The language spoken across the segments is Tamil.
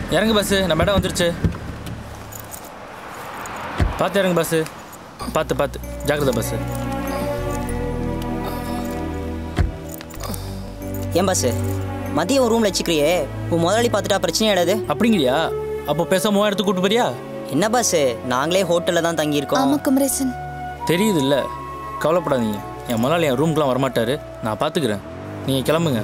இறங்கு பஸ்ஸு நம்ம இடம் வந்துருச்சு பார்த்து இறங்கு பஸ்ஸு பார்த்து பார்த்து ஜாக்கிரதை பஸ்ஸு ஏன் பாஸ் மதியம் ஒரு ரூம்ல வச்சுக்கிறியே உன் முதலாளி பார்த்துட்டா பிரச்சனை ஆயிடாது அப்படிங்கிறியா அப்போ பேச மூவாயிரத்துக்கு கூட்டு போறியா என்ன பாஸ் நாங்களே ஹோட்டல்ல தான் தங்கி இருக்கோம் ஆமா குமரேசன் தெரியுது இல்லை கவலைப்படாதீங்க என் முதலாளி என் ரூம்க்குலாம் வரமாட்டாரு நான் பார்த்துக்கிறேன் நீங்கள் கிளம்புங்க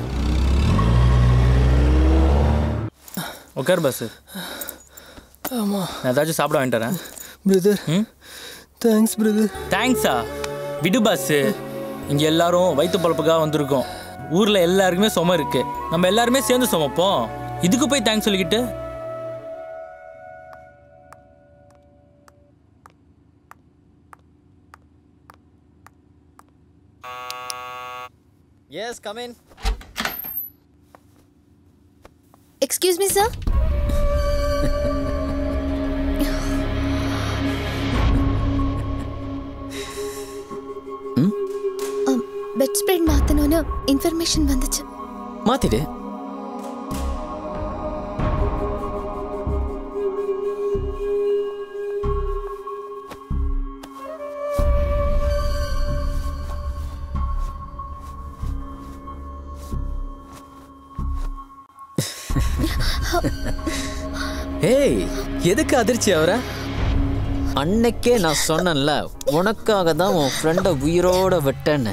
உட்கார் பஸ்ஸு ஆமாம் நான் ஏதாச்சும் சாப்பிட வாங்கிட்டு வரேன் பிரதர் ம் தேங்க்ஸ் பிரதர் தேங்க்ஸா விடு பாஸ் இங்கே எல்லாரும் வயிற்று பழப்புக்காக வந்திருக்கோம் ஊரில் எல்லாருக்குமே சும இருக்கு நம்ம எல்லாருமே சேர்ந்து சுமப்போம் இதுக்கு போய் தேங்க்ஸ் சொல்லிக்கிட்டு yes come in excuse me sir bed spread மாத்தணும்னு இன்ஃபர்மேஷன் வந்துச்சு மாத்திடு ஏய் எதுக்கு அதிர்ச்சி அவர அன்னைக்கே நான் சொன்னேன்ல உனக்காக தான் உன் ஃப்ரெண்டை உயிரோட விட்டேன்னு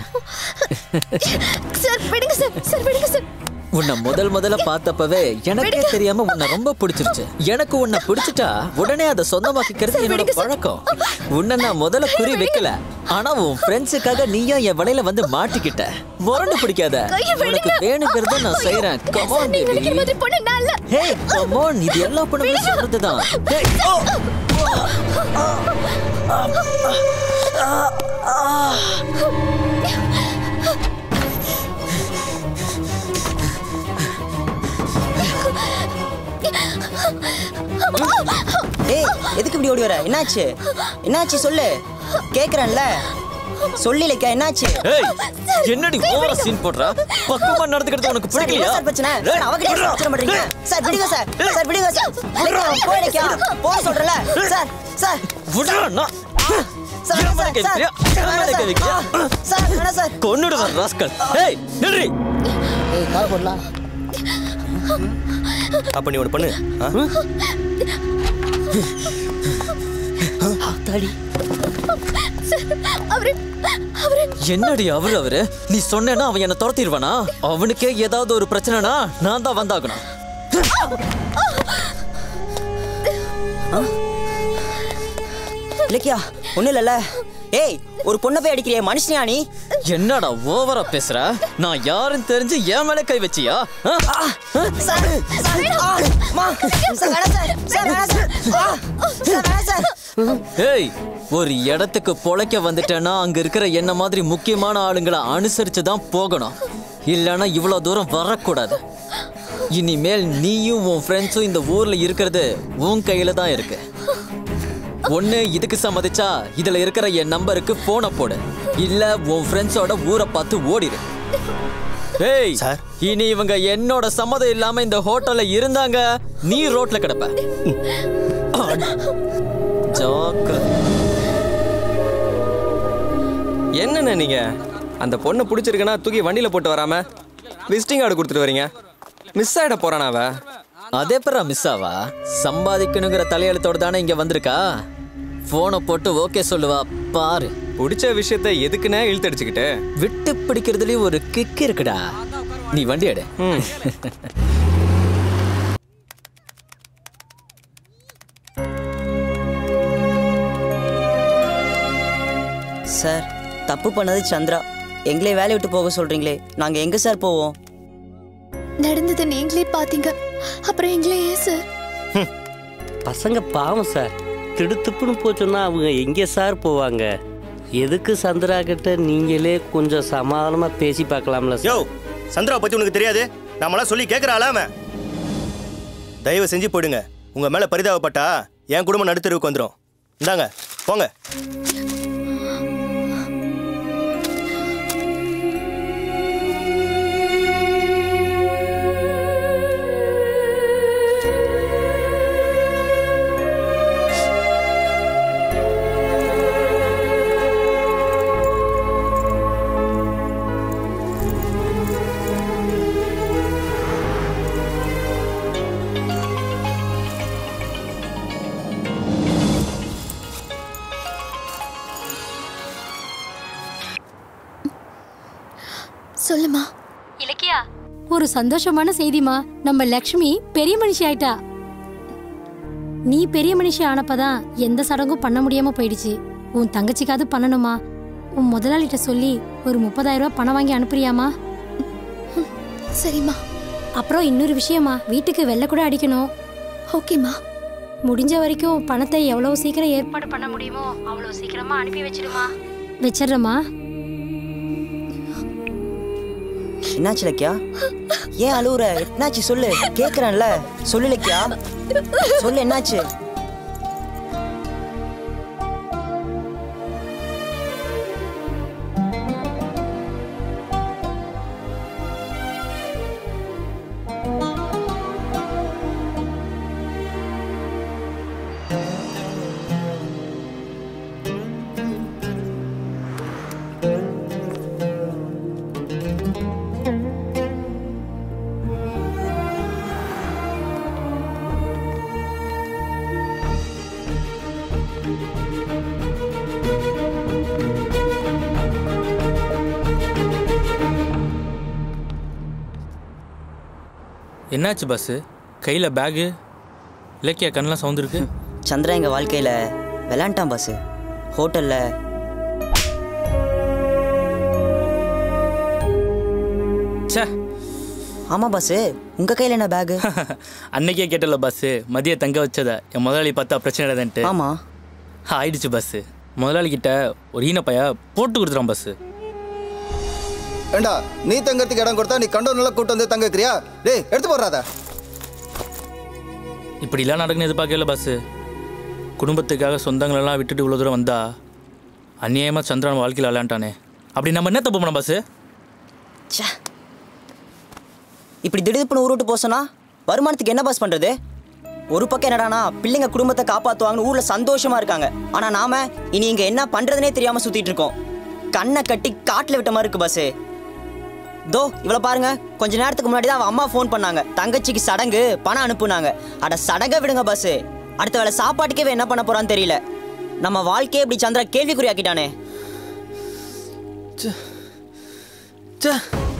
சார் விடுங்க சார் சார் விடுங்க சார் உன்னை முதல் முதல்ல பார்த்தப்பவே எனக்கே தெரியாம உன்னை ரொம்ப பிடிச்சிருச்சு எனக்கு உன்னை பிடிச்சிட்டா உடனே அதை சொந்தமாக்கிக்கிறது என்னோட பழக்கம் உன்னை நான் முதல்ல குறி வைக்கல ஆனா உன் ஃப்ரெண்ட்ஸுக்காக நீயும் என் வலையில வந்து மாட்டிக்கிட்ட முரண்டு பிடிக்காத கையை விடுங்க. உனக்கு வேணுங்கிறத நான் செய்யறேன் கமான் நீங்க நினைக்கிற மாதிரி பொண்ணு நான் இல்ல ஹே கமான் இது எல்லா பொண்ணுமே சொல்றதுதான் Hey, oh! ஏய் எதுக்கு இப்படி ஓடி வர என்னாச்சு என்னாச்சு சொல்லு கேக்குறேன்ல சொல்லி லைக்கா என்னாச்சு ஏய் என்னடி ஓவரா சீன் போடுறா பக்குவமா நடந்துக்கிறது உனக்கு சார், என்ன பிடிக்கலையா சார் பிரச்சனை சார், அவகிட்ட ஏன் பிரச்சனை பண்றீங்க சார் விடுங்க சார் சார் விடுங்க சார் லைக்கா, போய் லைக்கா, போக சொல்றல சார் சார் விடுறா நான் சார் என் சார், மேல கை சார், வைக்கிறியா? சார், என் மேல வேணாம் கை வைக்கிறியா? சார். ஆ, சார் வேணாம் சார் கொன்னுடுவேன் ராஸ்கல் ஏய் நில்றி அப்ப நீ ஒன்று பண்ணு ஆ? அவரு அவரு என்னடி அவரு அவரு நீ சொன்னேன்னா அவன் என்ன துரத்திடுவானா அவனுக்கே ஏதாவது ஒரு பிரச்சனைனா நான் தான் வந்தாகணும் இலக்கியா ஒண்ணும் இல்லல்ல ஏய் ஒரு பொண்ணை போய் அடிக்கிறியே மனுஷனியா நீ என்னடா ஓவரா பேசுற நான் யாருன்னு தெரிஞ்சு என் மேல கை வச்சியா ஆ? ஆ, சார் சார் ஆ, அம்மா, சார் வேணாம் சார் சார் வேணாம் சார் ஆ, சார் வேணாம் சார் ஏய் ஒரு இடத்துக்கு பொழைக்க வந்துட்டேன்னா அங்க இருக்கிற என்ன மாதிரி முக்கியமான ஆளுங்களை அனுசரிச்சு தான் போகணும் இல்லைன்னா இவ்வளவு தூரம் வரக்கூடாது இனிமேல் நீயும் உன் ஃப்ரெண்ட்ஸும் இந்த ஊர்ல இருக்கிறது உன் கையில தான் இருக்கு ஒண்ணு இதுக்கு சம்மதிச்சா இதுல இருக்கிற என் நம்பருக்கு போனை போடு இல்ல உன் ஃப்ரெண்ட்ஸோட ஊரை பார்த்து ஓடிடு ஏய் சார். இனி இவங்க என்னோட சம்மதம் இல்லாம இந்த ஹோட்டல்ல இருந்தாங்க நீ ரோட்ல கிடப்ப ஜாக்கிரதை என்னண்ணே நீங்க அந்த பொண்ணை பிடிச்சிருக்குன்னா தூக்கி வண்டியில போட்டு வராம விசிட்டிங் கார்டு கொடுத்துட்டு வரீங்க மிஸ் ஆயிட போறானா அவ அதே பிறா மிஸ் ஆவா சம்பாதிக்கணுங்கிற தலையெழுத்தோட தானே இங்க வந்திருக்கா போனை போட்டு ஓகே சொல்லுவா பாரு பிடிச்ச விஷயத்த எதுக்குன்னே இழுத்தடிச்சுக்கிட்டு விட்டு பிடிக்கிறதுலயும் ஒரு கிக் இருக்குடா நீ வண்டி எடு ம் சார் தப்பு பண்ணது சந்திரா எங்களே வேலையை விட்டு போக சொல்றீங்களே நாங்க எங்க சார் போவோம் நடந்ததை நீங்களே பாத்தீங்க அப்புறம் எங்களே ஏன் சார் பசங்க பாவம் சார் திடுத்துப்புன்னு போச்சுன்னா அவங்க எங்கே சார் போவாங்க எதுக்கு சந்திரா கிட்ட நீங்களே கொஞ்சம் சமாதானமா பேசி பார்க்கலாம்ல யோ சார் சந்திரா பத்தி உனக்கு தெரியாது நம்மளாம் சொல்லி கேட்குற ஆளாம தயவு செஞ்சு போயிடுங்க உங்க மேல பரிதாபப்பட்டா என் குடும்பம் நடுத்தருவுக்கு வந்துடும் இந்தாங்க போங்க சொல்லுமா இலக்கியா ஒரு சந்தோஷமான செய்திமா நம்ம லக்ஷ்மி பெரிய மனுஷி ஆயிட்டா நீ பெரிய மனுஷி ஆனப்பதான் எந்த சடங்கும் பண்ண முடியாம போயிடுச்சு உன் தங்கச்சிக்காவது பண்ணணுமா உன் முதலாளிகிட்ட சொல்லி ஒரு முப்பதாயிரம் ரூபாய் பணம் வாங்கி அனுப்புறியாமா சரிம்மா அப்புறம் இன்னொரு விஷயமா வீட்டுக்கு வெள்ளை கூட அடிக்கணும் ஓகேம்மா முடிஞ்ச வரைக்கும் பணத்தை எவ்வளவு சீக்கிரம் ஏற்பாடு பண்ண முடியுமோ அவ்வளவு சீக்கிரமா அனுப்பி வச்சிடுமா வச்சிடுறேம்மா என்னாச்சு லக்கியா ஏன் அழுவுற என்னாச்சு சொல்லு கேக்குறேன்ல சொல்லு லக்கியா சொல்லு என்னாச்சு என்னாச்சு பஸ்ஸு கையில் பேகு இலக்கியா கண்ணெலாம் சவுந்துருக்கு சந்திரா எங்க வாழ்க்கையில விளாண்டான் பாஸ் ஹோட்டல்ல ச்சே ஆமா பாஸ் உங்க கையில என்ன பேகு அன்னைக்கே கேட்டல பஸ்ஸு மதிய தங்க வச்சத என் முதலாளி பார்த்தா பிரச்சனை இல்லைன்ட்டு ஆமா ஆயிடுச்சு பஸ்ஸு முதலாளி கிட்ட ஒரு ஈனப்பைய போட்டு கொடுத்துறான் பஸ்ஸு ஏண்டா நீ தங்கறதுக்கு இடம் கொடுத்தா நீ கண்டோ நல்லா கூட்டு வந்து தங்க வைக்கிறியா டேய் எடுத்து போடுறாத இப்படிலாம் நடக்குன்னு எதிர்பார்க்கல பஸ்ஸு குடும்பத்துக்காக சொந்தங்களெல்லாம் விட்டுட்டு இவ்வளோ தூரம் வந்தா அந்நியமாக சந்திரன் வாழ்க்கையில் விளையாண்டானே அப்படி நம்ம என்ன தப்பு பண்ணோம் பஸ்ஸு ச்சே. இப்படி திடுப்புன்னு ஊருட்டு போசனா வருமானத்துக்கு என்ன பாஸ் பண்றது ஒரு பக்கம் என்னடானா பிள்ளைங்க குடும்பத்தை காப்பாத்துவாங்கன்னு ஊர்ல சந்தோஷமா இருக்காங்க ஆனா நாம இனி இங்க என்ன பண்றதுனே தெரியாம சுத்திட்டு இருக்கோம் கண்ணை கட்டி காட்டுல விட்ட மாதிரி இருக்கு பாஸ் தோ இவ்வளவு பாருங்க கொஞ்ச நேரத்துக்கு முன்னாடி தான் அவ அம்மா ஃபோன் பண்ணாங்க தங்கச்சிக்கு சடங்கு பணம் அனுப்புனாங்க அட சடங்க விடுங்க பாஸ் அடுத்த வேளை சாப்பாட்டுக்கே இவன் என்ன பண்ண போறான்னு தெரியல நம்ம வாழ்க்கையே இப்படி சந்திரா கேள்விக்குறியாக்கிட்டானே ச்சே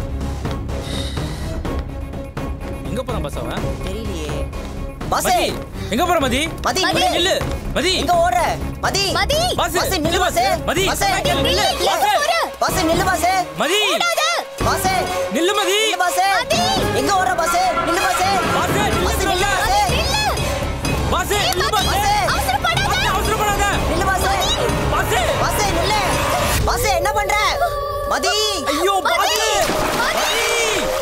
எங்கே போகிறான் பஸ் அவன் தெரியலையே பாசே எங்கே போகிற மதி மதி மதி, நில்லு மதி எங்க ஓடுற மதி மதி பாஸ் பாசே நில்லு பாசே மதி பாசே நில்லு பாஸ் பாசே நில்லு பாசே மதி பாசே நில்லு மதி நில்லு பாசே எங்க ஓடுற பாசே நில்லு பாசே பாஸ் நில்லு பாசே நில்லு சொல்ல பாசே பாஸ் நில்லு பாஸ் பாசே பாஸ், அவசரப்படாத நில்லு பாசே பாஸ் பாசே நில்லு பாசே என்ன பண்ற மதி ஐயோ பாஸ் மதி மதி